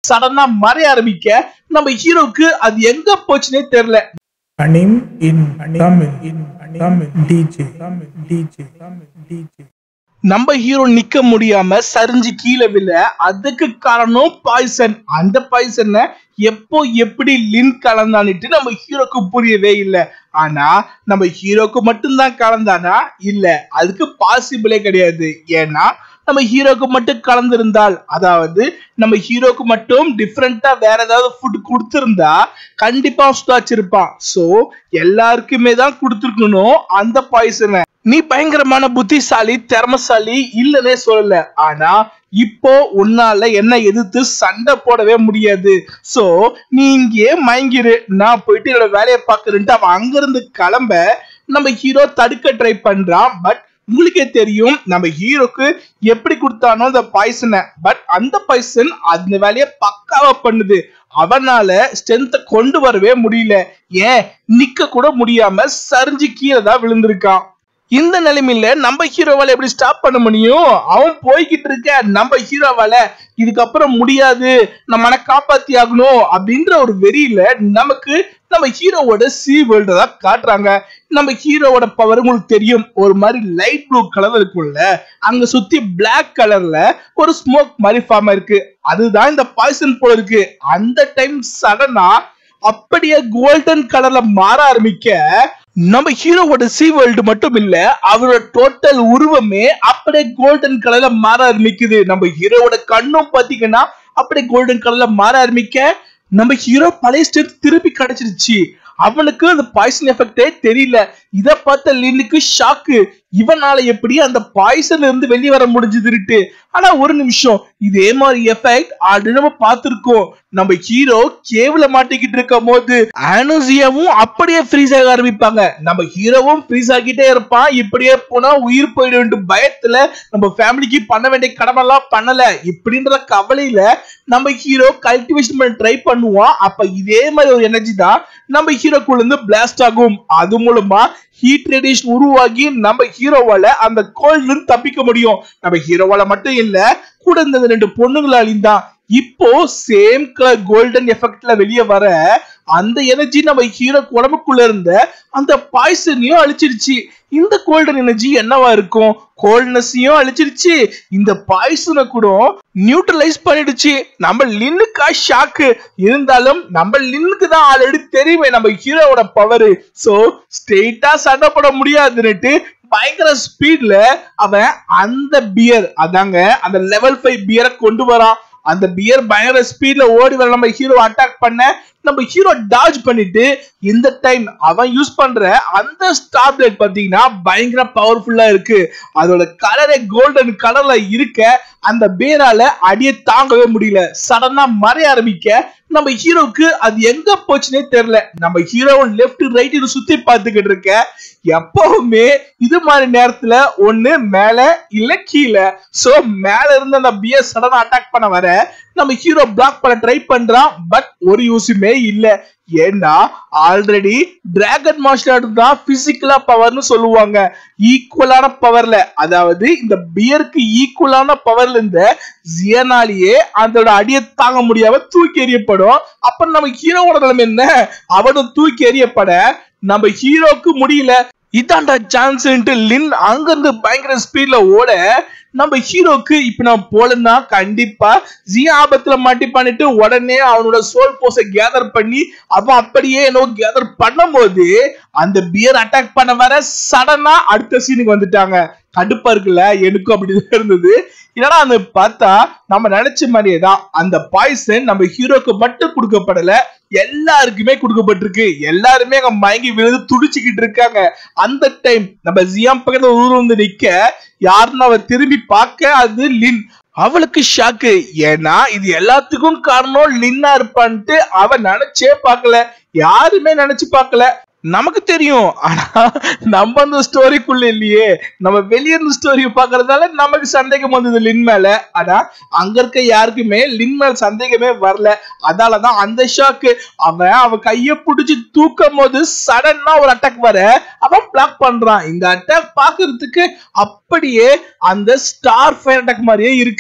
சடனா மறைய ஆரம்பிக்க நம்ம ஹீரோக்கு அது எங்க போச்சுன்னே தெரியல Anim in Tamil in Tamil DJ Tamil DJ Tamil DJ நம்ம ஹீரோ நிக்க முடியாம சரிஞ்சு கீழே விழ அதுக்கு காரணம் பாய்சன் அந்த பாய்சனை எப்போ எப்படி லின் கலந்தான்னுட்டு நம்ம ஹீரோக்கு புரியவே இல்லை ஆனா நம்ம ஹீரோக்கு மட்டும்தான் கலந்தானா இல்ல அதுக்கு பாசிபிளே கிடையாது ஏன்னா நம்ம ஹீரோக்கு மட்டும் கலந்திருந்தால் அதாவது நம்ம ஹீரோக்கு மட்டும் டிஃப்ரெண்டா வேற ஏதாவது ஃபுட் கொடுத்திருந்தா கண்டிப்பா சுதாச்சிருப்பான் சோ எல்லாருக்குமே தான் கொடுத்துருக்கணும் அந்த பாய்சனை நீ பயங்கரமான புத்திசாலி திறமசாலி இல்லனே சொல்லல ஆனா இப்போ உன்னால என்ன எதிர்த்து சண்டை போடவே முடியாது சோ நீ இங்கேயே மயங்கிரு நான் போயிட்டு என்னோட வேலையை பாக்குறேன்ட்டு அவன் அங்கிருந்து கிளம்ப நம்ம ஹீரோ தடுக்க ட்ரை பண்றான் பட் உங்களுக்கே தெரியும் நம்ம ஹீரோக்கு எப்படி கொடுத்தானோ அந்த பாய்சனை பட் அந்த பாய்சன் அந்த வேலையை பக்காவா பண்ணுது அவனால ஸ்ட்ரென்த்தை கொண்டு வரவே முடியல ஏன் நிக்க கூட முடியாம சரிஞ்சு கீழே தான் விழுந்திருக்கான் இந்த நிலைமையில நம்ம ஹீரோவால எப்படி ஸ்டாப் பண்ண முடியும் அவன் போய்கிட்டு இருக்க நம்ம ஹீரோவால இதுக்கப்புறம் முடியாது நம்ம காப்பாத்தி ஆகணும் அப்படின்ற ஒரு வெறியில நமக்கு நம்ம ஹீரோவோட சி வேர்ல்ட தான் காட்டுறாங்க நம்ம ஹீரோவோட பவர் உங்களுக்கு தெரியும் ஒரு மாதிரி லைட் ப்ளூ கலர் இருக்கும்ல அங்க சுத்தி பிளாக் கலர்ல ஒரு ஸ்மோக் மாதிரி ஃபார்ம் இருக்கு அதுதான் இந்த பாய்சன் போல இருக்கு அந்த டைம் சடனா அப்படியே கோல்டன் கலர்ல மாற ஆரம்பிக்க நம்ம ஹீரோவோட சி வேர்ல்டு மட்டும் இல்ல அவரோட டோட்டல் உருவமே அப்படியே கோல்டன் கலர்ல மாற ஆரம்பிக்குது நம்ம ஹீரோவோட கண்ணும் பாத்தீங்கன்னா அப்படியே கோல்டன் கலர்ல மாற ஆரம்பிக்க நம்ம ஹீரோ பழைய ஸ்ட்ரென்த் திருப்பி கிடைச்சிருச்சு அவனுக்கு அந்த பாய்சன் எஃபெக்டே தெரியல இத பார்த்த லின்னுக்கு ஷாக்கு இவனால எப்படி அந்த பாய்சன்ல இருந்து வெளியே வர முடிஞ்சதுட்டு ஆனா ஒரு நிமிஷம் இதே மாதிரி எஃபெக்ட் ஆல்ரெடி நம்ம பார்த்திருக்கோம் நம்ம ஹீரோ கேவல மாட்டிக்கிட்டு இருக்கும் போது ஆனோசியாவும் அப்படியே ஃப்ரீஸ் ஆக ஆரம்பிப்பாங்க நம்ம ஹீரோவும் ஃப்ரீஸ் ஆகிட்டே இருப்பான் இப்படியே போனா உயிர் போயிடும் பயத்துல நம்ம ஃபேமிலிக்கு பண்ண வேண்டிய கடமெல்லாம் பண்ணல இப்படின்ற கவலையில நம்ம ஹீரோ கல்டிவேஷன் பண்ண ட்ரை பண்ணுவான் அப்ப இதே மாதிரி ஒரு எனர்ஜி தான் நம்ம ஹீரோக்குள்ள இருந்து பிளாஸ்ட் ஆகும் அது மூலமா ஹீட் ரேடியேஷன் உருவாகி நம்ம ஹீரோவால அந்த கோல்ட்ல இருந்து தப்பிக்க முடியும் நம்ம ஹீரோவால மட்டும் இல்ல கூட இருந்த ரெண்டு பொண்ணுங்களாலையும் தான் இப்போ சேம் கலர் கோல்டன் எஃபெக்ட்ல வெளியே வர அந்த எனர்ஜி நம்ம ஹீரோ உடம்புக்குள்ள இருந்த அந்த பாய்சனையும் அழிச்சிருச்சு இந்த கோல்டன் எனர்ஜி என்னவா இருக்கும் கோல்ட்னஸையும் அழிச்சிருச்சு இந்த பாய்சனை கூட நியூட்ரலைஸ் பண்ணிடுச்சு நம்ம லின்னுக்கா ஷாக்கு இருந்தாலும் நம்ம லின்னுக்கு தான் ஆல்ரெடி தெரியுமே நம்ம ஹீரோவோட பவர் சோ ஸ்ட்ரெயிட்டா சண்டை போட முடியாதுன்னுட்டு பயங்கர ஸ்பீட்ல அவன் அந்த பியர் அதாங்க அந்த லெவல் ஃபைவ் பியரை கொண்டு வரான் அந்த பியர் பயங்கர ஸ்பீட்ல ஓடி வர நம்ம ஹீரோ அட்டாக் பண்ண நம்ம ஹீரோ டாஜ் பண்ணிட்டு இந்த டைம் அவன் யூஸ் பண்ற அந்த ஸ்டார் பிளேட் பாத்தீங்கன்னா பயங்கர பவர்ஃபுல்லா இருக்கு அதோட கலரே கோல்டன் கலர்ல இருக்க அந்த பேரால அடிய தாங்கவே முடியல சடனா மறைய ஆரம்பிக்க நம்ம ஹீரோக்கு அது எங்க போச்சுன்னே தெரியல நம்ம ஹீரோவும் லெஃப்ட் ரைட் சுத்தி பார்த்துக்கிட்டு இருக்க எப்பவுமே இது மாதிரி நேரத்துல ஒண்ணு மேல இல்ல கீழே சோ மேல இருந்து அந்த பியர் சடனா அட்டாக் பண்ண வர நம்ம ஹீரோ பிளாக் பண்ண ட்ரை பண்றான் பட் ஒரு யூஸுமே இல்ல ஏன்னா ஆல்ரெடி டிராகன் மார்ஷல் தான் பிசிக்கலா பவர்னு சொல்லுவாங்க ஈக்குவலான பவர்ல அதாவது இந்த பியருக்கு ஈக்குவலான பவர்ல இருந்த ஜியனாலேயே அதோட அடியை தாங்க முடியாம தூக்கி எறியப்படும் அப்ப நம்ம ஹீரோவோட நிலைமை என்ன அவனும் தூக்கி எறியப்பட நம்ம ஹீரோக்கு முடியல இதாண்டா சான்ஸ்ன்ட்டு லின் அங்கிருந்து பயங்கர ஸ்பீட்ல ஓட நம்ம ஹீரோக்கு இப்ப நான் போலன்னா கண்டிப்பா ஜி ஆபத்துல மாட்டி பண்ணிட்டு உடனே அவனோட சோல் போஸ கேதர் பண்ணி அவன் அப்படியே என்னோ கேதர் பண்ணும்போது அந்த பியர் அட்டாக் பண்ண வர சடனா அடுத்த சீனுக்கு வந்துட்டாங்க கடுப்பா இருக்குல்ல எனக்கும் அப்படிதான் இருந்தது என்னடா அந்த பார்த்தா நம்ம நினைச்ச மாதிரியே தான் அந்த பாய்சன் நம்ம ஹீரோக்கு மட்டும் கொடுக்கப்படல எல்லாருக்குமே கொடுக்கப்பட்டிருக்கு எல்லாருமே அங்க மயங்கி விழுந்து துடிச்சுக்கிட்டு இருக்காங்க அந்த டைம் நம்ம ஜியாம் பக்கத்துல ஊர் வந்து நிக்க யாருன்னு அவ திரும்பி பார்க்க அது லின் அவளுக்கு ஷாக்கு ஏன்னா இது எல்லாத்துக்கும் காரணம் லின்னா இருப்பான்ட்டு அவ நினைச்சே பார்க்கல யாருமே நினைச்சு பார்க்கல நமக்கு தெரியும் ஆனா நம்ம அந்த ஸ்டோரிக்குள்ள இல்லையே நம்ம வெளியே இருந்து ஸ்டோரி பாக்குறதால நமக்கு சந்தேகம் வந்தது லின் மேல ஆனா அங்க இருக்க யாருக்குமே லின் மேல சந்தேகமே வரல அதாலதான் அந்த ஷாக்கு அவன் அவன் கைய பிடிச்சு தூக்கும் போது சடனா ஒரு அட்டாக் வர அவன் பிளாக் பண்றான் இந்த அட்டாக் பாக்குறதுக்கு அப்படியே அந்த ஸ்டார் ஃபயர் அட்டாக் மாதிரியே இருக்கு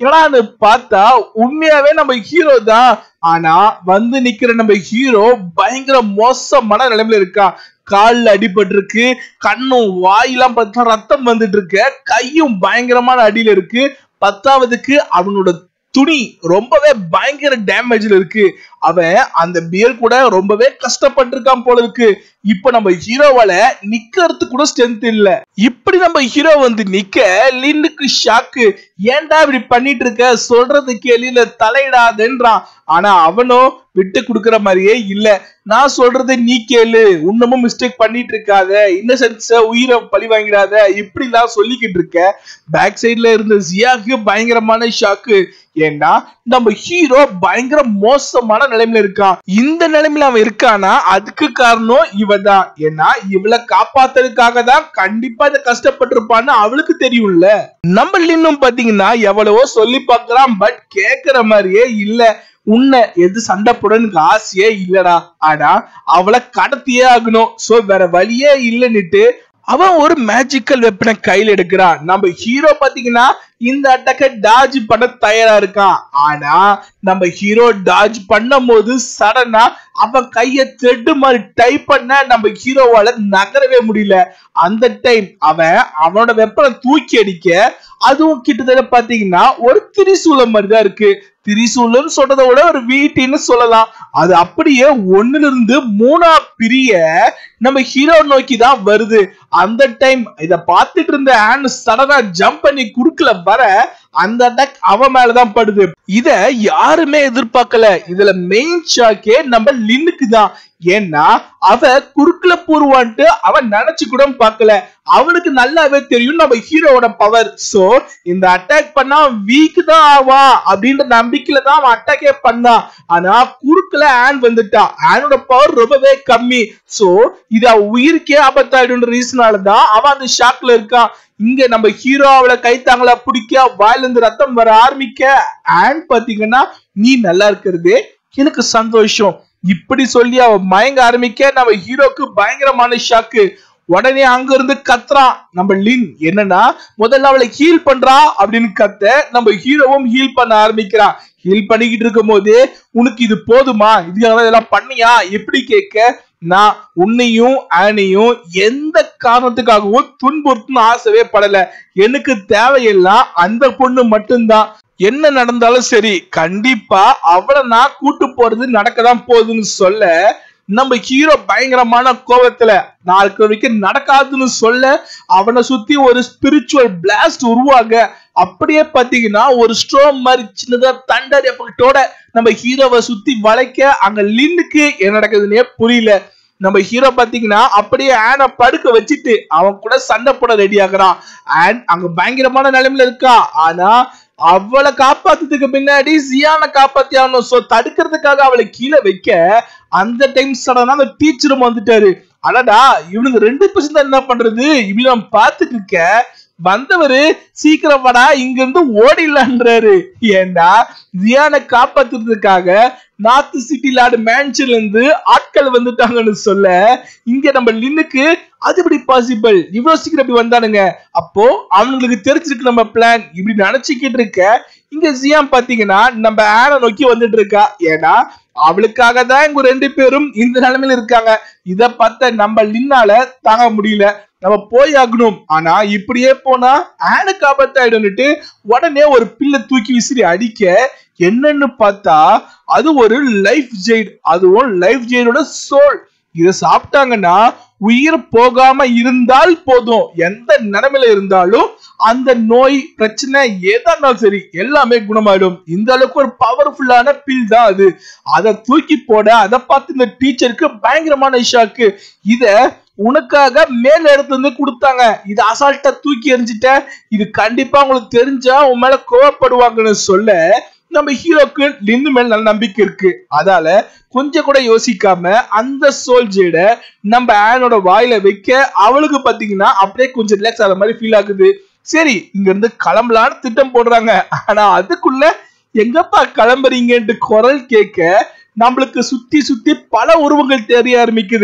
என்னடான்னு பார்த்தா உண்மையாவே நம்ம ஹீரோ தான் ஆனா வந்து நிக்கிற நம்ம ஹீரோ பயங்கர மோசமான நிலைமையில இருக்கான் கால்ல அடிபட்டிருக்கு கண்ணும் வாயெல்லாம் பார்த்தா ரத்தம் வந்துட்டு இருக்கு கையும் பயங்கரமான அடியில இருக்கு பத்தாவதுக்கு அவனோட துணி ரொம்பவே பயங்கர டேமேஜ்ல இருக்கு அவன் அந்த பியர் கூட ரொம்பவே கஷ்டப்பட்டிருக்கான் போல இருக்கு இப்ப நம்ம ஹீரோவால நிக்கிறதுக்கு கூட ஸ்ட்ரென்த் இல்ல இப்படி நம்ம ஹீரோ வந்து நிக்க லின்னுக்கு ஷாக்கு ஏன்டா இப்படி பண்ணிட்டு இருக்க சொல்றது கேள்வியில தலையிடாதேன்றான் ஆனா அவனும் விட்டு கொடுக்கற மாதிரியே இல்ல நான் சொல்றது நீ கேளு இன்னமும் மிஸ்டேக் பண்ணிட்டு இருக்காத இன்னசென்ஸ உயிரை பழி வாங்கிடாத இப்படி எல்லாம் சொல்லிக்கிட்டு இருக்க பேக் சைடுல இருந்த ஜியாக்கு பயங்கரமான ஷாக்கு ஏன்னா நம்ம ஹீரோ பயங்கர மோசமான நிலைமையில இருக்கான் இந்த நிலைமையில அவன் இருக்கானா அதுக்கு காரணம் இவ தான் ஏன்னா இவளை காப்பாத்துறதுக்காக தான் கண்டிப்பா இதை கஷ்டப்பட்டிருப்பான்னு அவளுக்கு தெரியும்ல நம்ம இன்னும் பாத்தீங்கன்னா எவ்வளவோ சொல்லி பார்க்கறான் பட் கேக்குற மாதிரியே இல்ல உன்னை எது சண்டை போடணுக்கு ஆசையே இல்லடா ஆனா அவளை கடத்தியே ஆகணும் சோ வேற வழியே இல்லைன்னுட்டு அவன் ஒரு மேஜிக்கல் வெப்பனை கையில எடுக்கிறான் நம்ம ஹீரோ பாத்தீங்கன்னா இந்த அட்டாக்க டாஜ் பண்ண தயாரா இருக்கான் ஆனா நம்ம ஹீரோ டாஜ் பண்ணும் போது சடனா அவன் கைய த்ரெட் மாதிரி டைப் பண்ண நம்ம ஹீரோவால நகரவே முடியல அந்த டைம் அவன் அவனோட வெப்பனை தூக்கி அடிக்க அதுவும் கிட்டத்தட்ட பாத்தீங்கன்னா ஒரு திரிசூலம் மாதிரி தான் இருக்கு திரிசூலம் சொல்றதை விட ஒரு வீட்டின்னு சொல்லலாம் அது அப்படியே ஒண்ணுல இருந்து மூணா பிரிய நம்ம ஹீரோ நோக்கி தான் வருது அந்த டைம் இத பார்த்துட்டு இருந்த ஆன் சடனா ஜம்ப் பண்ணி குறுக்கல வர அந்த அட்டாக் அவன் மேலதான் படுது இத யாருமே எதிர்பார்க்கல இதுல மெயின் ஷாக்கே நம்ம லின்னுக்கு தான் ஏன்னா அவ குறுக்கல பூர்வான்ட்டு அவன் நினைச்சு கூட பார்க்கல அவனுக்கு நல்லாவே தெரியும் நம்ம ஹீரோவோட பவர் சோ இந்த அட்டாக் பண்ணா வீக் தான் ஆவான் அப்படின்ற நம்பிக்கையில தான் அவன் அட்டாக்கே பண்ணான் ஆனா குறுக்கல ஆன் வந்துட்டான் ஆனோட பவர் ரொம்பவே கம்மி சோ இது அவ உயிருக்கே ஆபத்தாயிடுன்ற ரீசனால தான் அவன் அந்த ஷாக்ல இருக்கான் இங்க நம்ம ஹீரோ அவளை கைத்தாங்களா பிடிக்க வாயில இருந்து ரத்தம் வர ஆரம்பிக்க ஆன் பாத்தீங்கன்னா நீ நல்லா இருக்கிறது எனக்கு சந்தோஷம் இப்படி சொல்லி அவ மயங்க ஆரம்பிக்க நம்ம ஹீரோக்கு பயங்கரமான ஷாக்கு உடனே அங்க இருந்து கத்துறான் நம்ம லின் என்னன்னா முதல்ல அவளை ஹீல் பண்றா அப்படின்னு கத்த நம்ம ஹீரோவும் ஹீல் பண்ண ஆரம்பிக்கிறான் ஹீல் பண்ணிக்கிட்டு இருக்கும் போது உனக்கு இது போதுமா இதுக்காக இதெல்லாம் பண்ணியா எப்படி கேட்க நான் உன்னையும் ஆனையும் எந்த காரணத்துக்காகவும் துன்புறுத்தணும் ஆசைவே படல எனக்கு தேவையெல்லாம் அந்த பொண்ணு மட்டும்தான் என்ன நடந்தாலும் சரி கண்டிப்பா அவளை நான் கூட்டு போறது நடக்கதான் போகுதுன்னு சொல்ல நம்ம ஹீரோ பயங்கரமான கோபத்துல நாளைக்கு வரைக்கும் நடக்காதுன்னு சொல்ல அவனை சுத்தி ஒரு ஸ்பிரிச்சுவல் பிளாஸ்ட் உருவாக அப்படியே பாத்தீங்கன்னா ஒரு ஸ்ட்ரோம் மாதிரி சின்னதா தண்டர் எஃபெக்டோட நம்ம ஹீரோவை சுத்தி வளைக்க அங்க லின்னுக்கு என்ன நடக்குதுன்னே புரியல நம்ம ஹீரோ பாத்தீங்கன்னா அப்படியே ஆனை படுக்க வச்சுட்டு அவன் கூட சண்டை போட ரெடி ஆகுறான் ஆன் அங்க பயங்கரமான நிலைமையில இருக்கா ஆனா அவளை காப்பாத்துறதுக்கு பின்னாடி ஜியானை காப்பாத்தி ஆகணும் சோ தடுக்கிறதுக்காக அவளை கீழே வைக்க அந்த டைம் சடனா அந்த டீச்சரும் வந்துட்டாரு அடடா இவனுக்கு ரெண்டு பர்சன்ட் என்ன பண்றது இப்படி நம்ம பாத்துட்டு இருக்க வந்தவரு சீக்கிரம் வாடா இங்க இருந்து ஓடிடலான்றாரு ஏன்னா ஜியானை காப்பாத்துறதுக்காக நார்த் சிட்டி லார்டு மேன்ஷன்ல இருந்து ஆட்கள் வந்துட்டாங்கன்னு சொல்ல இங்க நம்ம லின்னுக்கு அது எப்படி பாசிபிள் இவ்வளவு சீக்கிரம் இப்படி வந்தானுங்க அப்போ அவனுங்களுக்கு தெரிஞ்சிருக்கு நம்ம பிளான் இப்படி நினைச்சுக்கிட்டு இருக்க இங்க ஜியான் பாத்தீங்கன்னா நம்ம ஆனை நோக்கி வந்துட்டு இருக்கா ஏன்னா அவளுக்காக தான் இவங்க ரெண்டு பேரும் இந்த நிலைமையில இருக்காங்க இத பார்த்த நம்ம லின்னால தாங்க முடியல நம்ம போய் ஆகணும் ஆனா இப்படியே போனா ஆனுக்கு ஆபத்தாயிடும்னுட்டு உடனே ஒரு பில்லை தூக்கி விசிறி அடிக்க என்னன்னு பார்த்தா அது ஒரு லைஃப் ஜெயிட் அதுவும் லைஃப் ஜெயிடோட சோல் இத சாப்பிட்டாங்கன்னா உயிர் போகாம இருந்தால் போதும் எந்த நிலைமையில இருந்தாலும் அந்த நோய் பிரச்சனை எதா இருந்தாலும் சரி எல்லாமே குணமாயிடும் இந்த அளவுக்கு ஒரு பவர்ஃபுல்லான பில் தான் அது அதை தூக்கி போட அதை பார்த்து இந்த டீச்சருக்கு பயங்கரமான ஷாக்கு இத உனக்காக மேல இடத்துல இருந்து கொடுத்தாங்க இது அசால்ட்டா தூக்கி எறிஞ்சிட்ட இது கண்டிப்பா உங்களுக்கு தெரிஞ்சா உன் மேல கோவப்படுவாங்கன்னு சொல்ல நம்ம ஹீரோக்கு லிந்து மேல நல்ல நம்பிக்கை இருக்கு அதால கொஞ்சம் கூட யோசிக்காம அந்த சோல்ஜரை நம்ம ஆனோட வாயில வைக்க அவளுக்கு பாத்தீங்கன்னா அப்படியே கொஞ்சம் ரிலாக்ஸ் ஆகிற மாதிரி ஃபீல் ஆகுது சரி இங்க இருந்து கிளம்பலான்னு திட்டம் போடுறாங்க ஆனா அதுக்குள்ள எங்கப்பா கிளம்புறீங்கன்ட்டு குரல் கேட்க நம்மளுக்கு சுத்தி சுத்தி பல உருவங்கள் தெரிய ஆரம்பிக்குது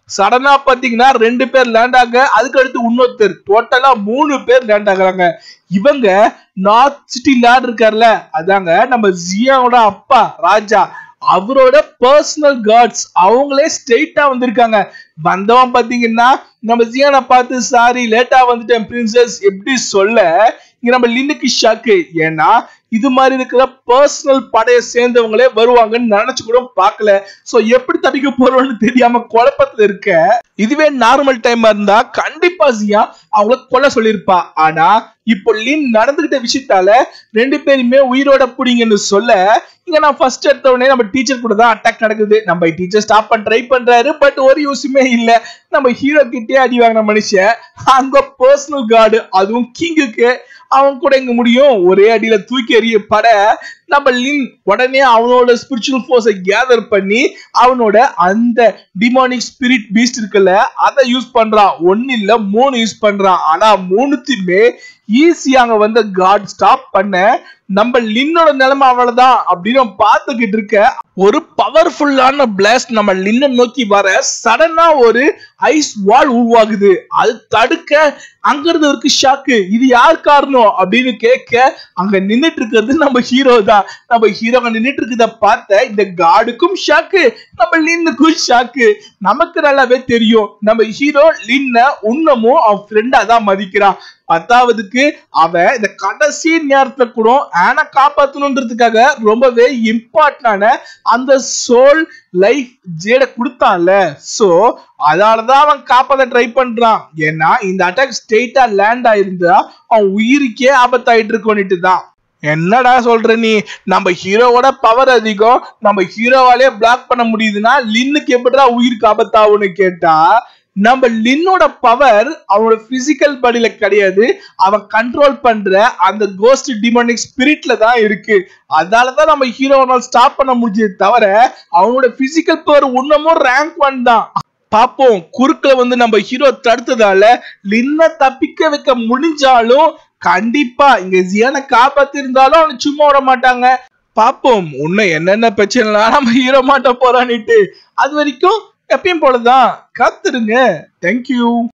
சடனா பாத்தீங்கன்னா ரெண்டு பேர் லேண்ட் ஆக அதுக்கு அடுத்து இன்னொருத்தர் டோட்டலா மூணு பேர் லேண்ட் ஆகுறாங்க இவங்க நார்த் சிட்டி லேண்ட் இருக்கார்ல அதாங்க நம்ம ஜியாவோட அப்பா ராஜா அவரோட பர்சனல் கார்ட்ஸ் அவங்களே ஸ்ட்ரெயிட்டா வந்திருக்காங்க வந்தவன் பாத்தீங்கன்னா நம்ம ஜியானை பார்த்து சாரி லேட்டா வந்துட்டேன் பிரின்சஸ் எப்படி சொல்ல இங்க நம்ம லின்னுக்கு ஷாக்கு ஏன்னா இது மாதிரி இருக்கிற பர்சனல் படையை சேர்ந்தவங்களே வருவாங்கன்னு நினைச்சு கூட பார்க்கல சோ எப்படி தப்பிக்க போறோம்னு தெரியாம குழப்பத்துல இருக்க இதுவே நார்மல் டைமா இருந்தா கண்டிப்பா ஜியா அவங்கள கொல்ல சொல்லியிருப்பா ஆனா இப்போ லின் நடந்துகிட்ட விஷயத்தால ரெண்டு பேருமே உயிரோட புடிங்கன்னு சொல்ல இங்க நான் ஃபர்ஸ்ட் எடுத்த உடனே நம்ம டீச்சர் கூட தான் அட்டாக் நடக்குது நம்ம டீச்சர் ஸ்டாப் பண்ண ட்ரை பண்றாரு பட் ஒரு யூஸுமே இல்ல நம்ம ஹீரோ கிட்டே அடி வாங்கின மனுஷன் அங்க பர்சனல் கார்டு அதுவும் கிங்குக்கு அவன் கூட எங்க முடியும் ஒரே அடியில தூக்கி எறிய பட நம்ம லின் உடனே அவனோட ஸ்பிரிச்சுவல் ஃபோர்ஸை கேதர் பண்ணி அவனோட அந்த டிமானிக் ஸ்பிரிட் பீஸ்ட் இருக்குல்ல அதை யூஸ் பண்றான் ஒன்னு இல்ல மூணு யூஸ் பண்றான் ஆனா மூணுத்தையுமே ஈஸியா அங்க வந்து காட் ஸ்டாப் பண்ண நம்ம லின்னோட நிலைமை அவ்வளவுதான் அப்படின்னு அவன் பார்த்துக்கிட்டு இருக்க ஒரு பவர்ஃபுல்லான பிளாஸ்ட் நம்ம லின்ன நோக்கி வர சடனா ஒரு ஐஸ் வால் உருவாகுது அது தடுக்க அங்க இருந்து இருக்கு ஷாக்கு இது யார் காரணம் அப்படின்னு கேட்க அங்க நின்னுட்டு இருக்கிறது நம்ம ஹீரோ தான் நம்ம ஹீரோ அங்க நின்னுட்டு இருக்கிறத பார்த்த இந்த காடுக்கும் ஷாக்கு நம்ம லின்னுக்கும் ஷாக்கு நமக்கு நல்லாவே தெரியும் நம்ம ஹீரோ லின்ன உன்னமும் அவன் ஃப்ரெண்டா தான் மதிக்கிறான் பத்தாவதுக்கு அவன் இந்த கடைசி நேரத்துல கூட ஆனா காப்பாத்தணுன்றதுக்காக ரொம்பவே இம்பார்ட்டன்டான அந்த சோல் லைஃப் ஜேட கொடுத்தான்ல சோ அதனாலதான் அவன் காப்பாத்த ட்ரை பண்றான் ஏன்னா இந்த அட்டாக் ஸ்ட்ரெயிட்டா லேண்ட் ஆயிருந்தா அவன் உயிருக்கே ஆபத்தாயிட்டு இருக்கோன்னுட்டு தான் என்னடா சொல்ற நீ நம்ம ஹீரோவோட பவர் அதிகம் நம்ம ஹீரோவாலே பிளாக் பண்ண முடியுதுன்னா லின்னுக்கு எப்படிடா உயிருக்கு ஆபத்தாகும்னு கேட்டா நம்ம லின்னோட பவர் அவனோட பிசிக்கல் பாடியில கிடையாது அவன் கண்ட்ரோல் பண்ற அந்த கோஸ்ட் டிமானிக் ஸ்பிரிட்ல தான் இருக்கு அதனாலதான் நம்ம ஹீரோவனால் ஸ்டாப் பண்ண முடிஞ்சது தவிர அவனோட பிசிக்கல் பவர் இன்னமும் ரேங்க் ஒன் தான் பாப்போம் குறுக்கல வந்து நம்ம ஹீரோ தடுத்ததால லின்ன தப்பிக்க வைக்க முடிஞ்சாலும் கண்டிப்பா இங்க ஜியானை காப்பாத்தி இருந்தாலும் அவனை சும்மா விட மாட்டாங்க பாப்போம் இன்னும் என்னென்ன பிரச்சனைலாம் நம்ம ஹீரோ மாட்ட போறான்னுட்டு அது வரைக்கும் எப்பயும் போலதான் காத்துருங்க தேங்க்யூ